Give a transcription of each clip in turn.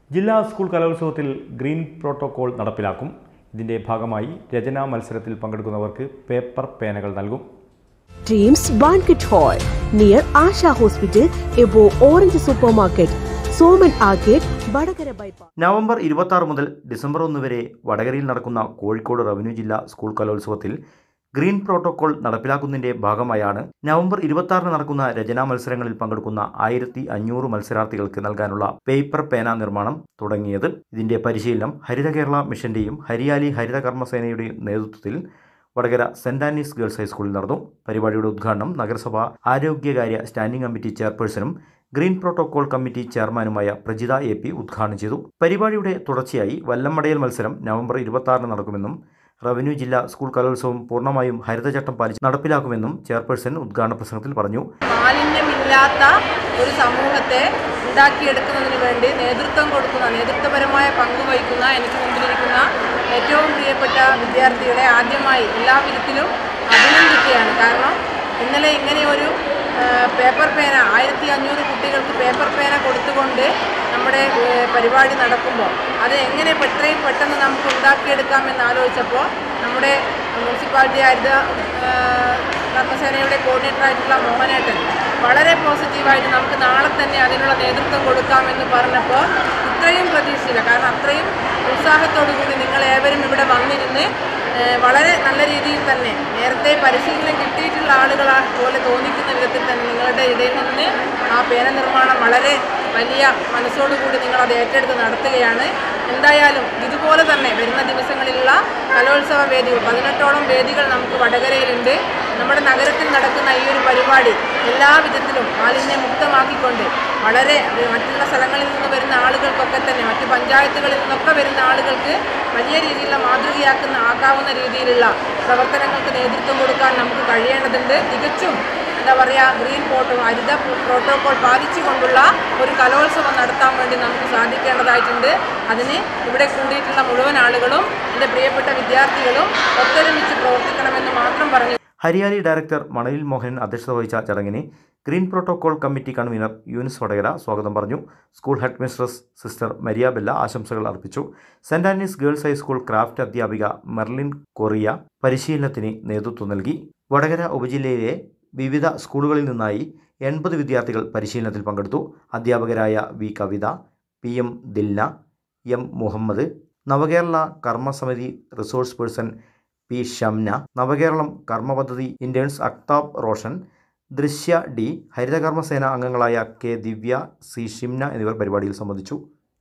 ജില്ലാ സ്കൂൾ കലോത്സവത്തിൽ green protocol നടപ്പിലാക്കും ഇതിന്റെ ഭാഗമായി രചനാ മത്സരത്തിൽ പങ്കെടുക്കുന്നവർക്ക് പേപ്പർ പേനകൾ നൽകും Dreams Banquet Hall near Asha Hospital, above Orange Supermarket, Soman Arcade, Badagara Bypass. നവംബർ ഇരുപത്തി ആറ് മുതൽ ഡിസംബർ ഒന്ന് വരെ വടകരയിൽ നടക്കുന്ന കോഴിക്കോട് റവന്യൂ ജില്ലാ സ്കൂൾ കലോത്സവത്തിൽ ഗ്രീൻ പ്രോട്ടോകോൾ നടപ്പിലാക്കുന്നതിന്റെ ഭാഗമായാണ് നവംബർ ഇരുപത്തി ആറിന് നടക്കുന്ന രചനാ മത്സരങ്ങളിൽ പങ്കെടുക്കുന്ന ആയിരത്തി അഞ്ഞൂറ് മത്സരാർത്ഥികൾക്ക് നൽകാനുള്ള പേപ്പർ പേന നിർമ്മാണം തുടങ്ങിയത് ഇതിന്റെ പരിശീലനം ഹരിത കേരള മിഷന്റെയും ഹരിയാലി ഹരിത കർമ്മസേനയുടെയും നേതൃത്വത്തിൽ വടകര സെന്റ് ആനീസ് ഗേൾസ് ഹൈസ്കൂളിൽ നടന്നു പരിപാടിയുടെ ഉദ്ഘാടനം നഗരസഭ ആരോഗ്യകാര്യ സ്റ്റാൻഡിംഗ് കമ്മിറ്റി ചെയർപേഴ്സണും ഗ്രീൻ പ്രോട്ടോകോൾ കമ്മിറ്റി ചെയർമാനുമായ പ്രജിത എ പി ഉദ്ഘാടനം ചെയ്തു പരിപാടിയുടെ തുടർച്ചയായി വല്ലമ്മടയൽ മത്സരം നവംബർ ഇരുപത്തി ആറിന് നടക്കുമെന്നും റവന്യൂ ജില്ലാ സ്കൂൾ കലോത്സവം പൂർണ്ണമായും ഹരിതചട്ടം പാലിച്ച് നടപ്പിലാക്കുമെന്നും ചെയർപേഴ്സൺ ഉദ്ഘാടന പ്രസംഗത്തിൽ പറഞ്ഞു മാലിന്യമില്ലാത്ത ഒരു സമൂഹത്തെ ഉണ്ടാക്കിയെടുക്കുന്നതിന് വേണ്ടി നേതൃത്വം കൊടുക്കുന്ന നേതൃത്വപരമായ പങ്ക് വഹിക്കുന്ന എനിക്ക് മുമ്പിലിരിക്കുന്ന ഏറ്റവും പ്രിയപ്പെട്ട വിദ്യാർത്ഥികളെ ആദ്യമായി എല്ലാ വിധത്തിലും അഭിനന്ദിക്കുകയാണ് കാരണം ഇന്നലെ ഇങ്ങനെ ഒരു ആ, പേപ്പർ പേന ആയിരത്തി അഞ്ഞൂറ് കുട്ടികൾക്ക് പേപ്പർ പേന കൊടുത്തുകൊണ്ട് നമ്മുടെ ഏ, പരിപാടി നടക്കുമ്പോൾ അത് എങ്ങനെ എത്രയും പെട്ടെന്ന് നമുക്ക് ഉണ്ടാക്കിയെടുക്കാമെന്ന് ആലോചിച്ചപ്പോൾ നമ്മുടെ മുനിസിപ്പാലിറ്റി ഹരിത ആ, കർമ്മസേനയുടെ കോർഡിനേറ്റർ ആയിട്ടുള്ള മോഹനേട്ടൻ വളരെ പോസിറ്റീവായിട്ട് നമുക്ക് നാളെ തന്നെ അതിനുള്ള നേതൃത്വം കൊടുക്കാമെന്ന് പറഞ്ഞപ്പോൾ ഇത്രയും പ്രതീക്ഷയില്ല കാരണം അത്രയും ഉത്സാഹത്തോടു കൂടി നിങ്ങൾ ഏവരും ഇവിടെ വന്നിരുന്ന് ഏഹ്, വളരെ നല്ല രീതിയിൽ തന്നെ നേരത്തെ പരിശീലനം കിട്ടിയിട്ടുള്ള ആളുകളെ പോലെ തോന്നിക്കുന്ന വിധത്തിൽ തന്നെ നിങ്ങളുടെ ഇടയിൽ നിന്ന് ആ പേന നിർമ്മാണം വളരെ വലിയ മനസ്സോടുകൂടി നിങ്ങൾ അത് ഏറ്റെടുത്ത് നടത്തുകയാണ് എന്തായാലും ഇതുപോലെ തന്നെ വരുന്ന ദിവസങ്ങളിലുള്ള കലോത്സവ വേദികൾ പതിനെട്ടോളം വേദികൾ നമുക്ക് വടകരയിലുണ്ട് നമ്മുടെ നഗരത്തിൽ നടക്കുന്ന ഈ ഒരു പരിപാടി എല്ലാ വിധത്തിലും മാലിന്യമുക്തമാക്കിക്കൊണ്ട് വളരെ ഏ, മറ്റുള്ള സ്ഥലങ്ങളിൽ നിന്ന് വരുന്ന ആളുകൾക്കൊക്കെ തന്നെ മറ്റു പഞ്ചായത്തുകളിൽ നിന്നൊക്കെ വരുന്ന ആളുകൾക്ക് വലിയ രീതിയിലുള്ള മാതൃകയാക്കുന്ന ആക്കാവുന്ന രീതിയിലുള്ള പ്രവർത്തനങ്ങൾക്ക് നേതൃത്വം കൊടുക്കാൻ നമുക്ക് കഴിയേണ്ടതുണ്ട് തികച്ചും എന്താ പറയുക ഗ്രീൻ പ്രോട്ടോ ഹരിത പ്രോട്ടോകോൾ പാലിച്ചുകൊണ്ടുള്ള ഒരു കലോത്സവം നടത്താൻ വേണ്ടി നമുക്ക് സാധിക്കേണ്ടതായിട്ടുണ്ട് അതിന് ഇവിടെ കൂടിയിട്ടുള്ള മുഴുവൻ ആളുകളും എൻ്റെ പ്രിയപ്പെട്ട വിദ്യാർത്ഥികളും ഒത്തൊരുമിച്ച് പ്രവർത്തിക്കണമെന്ന് മാത്രം പറഞ്ഞു ഹരിയാലി ഡയറക്ടർ മണലിൽ മോഹൻ അധ്യക്ഷത വഹിച്ച ചടങ്ങിന് green protocol committee convener Younis Vadakara സ്വാഗതം പറഞ്ഞു school head mistress sister Maria Bella ആശംസകൾ അർപ്പിച്ചു Saint Anne's girls high school craft അധ്യാപിക മെർലിൻ കൊറിയ പരിശീലനത്തിന് നേതൃത്വം നൽകി വടകര ഉപജില്ലയിലെ വിവിധ സ്കൂളുകളിൽ നിന്നായി എൺപത് വിദ്യാർത്ഥികൾ പരിശീലനത്തിൽ പങ്കെടുത്തു അധ്യാപകരായ V Kavitha P M Dilna M Muhammad Navakerala കർമ്മസമിതി resource person P Shamna Navakeralam കർമ്മപദ്ധതി ഇന്റേൺസ് അക്താബ് റോഷൻ ദൃശ്യ ഡി ഹരിതകർമ്മസേന അംഗങ്ങളായ കെ ദിവ്യ സി ഷിംന എന്നിവർ പരിപാടിയിൽ സംബന്ധിച്ചു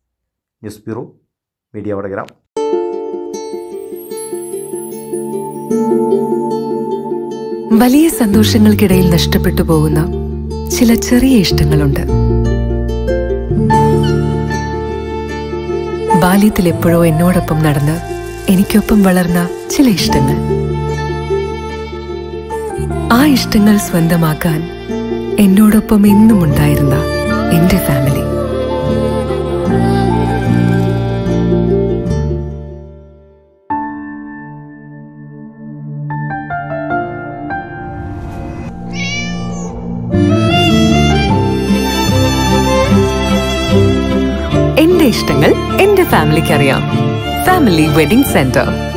ന്യൂസ് ബ്യൂറോ മീഡിയ വടകര വലിയ സന്തോഷങ്ങൾക്കിടയിൽ നഷ്ടപ്പെട്ടു പോകുന്ന ചില ചെറിയ ഇഷ്ടങ്ങളുണ്ട് ബാല്യത്തിൽ എപ്പോഴോ എന്നോടൊപ്പം നടന്ന് എനിക്കൊപ്പം വളർന്ന ചില ഇഷ്ടങ്ങൾ ആ ഇഷ്ടങ്ങൾ സ്വന്തമാക്കാൻ എന്നോടൊപ്പം എന്നും ഉണ്ടായിരുന്ന എന്റെ ഫാമിലി എന്റെ ഇഷ്ടങ്ങൾ എന്റെ ഫാമിലിക്ക് അറിയാം ഫാമിലി വെഡിംഗ് സെന്റർ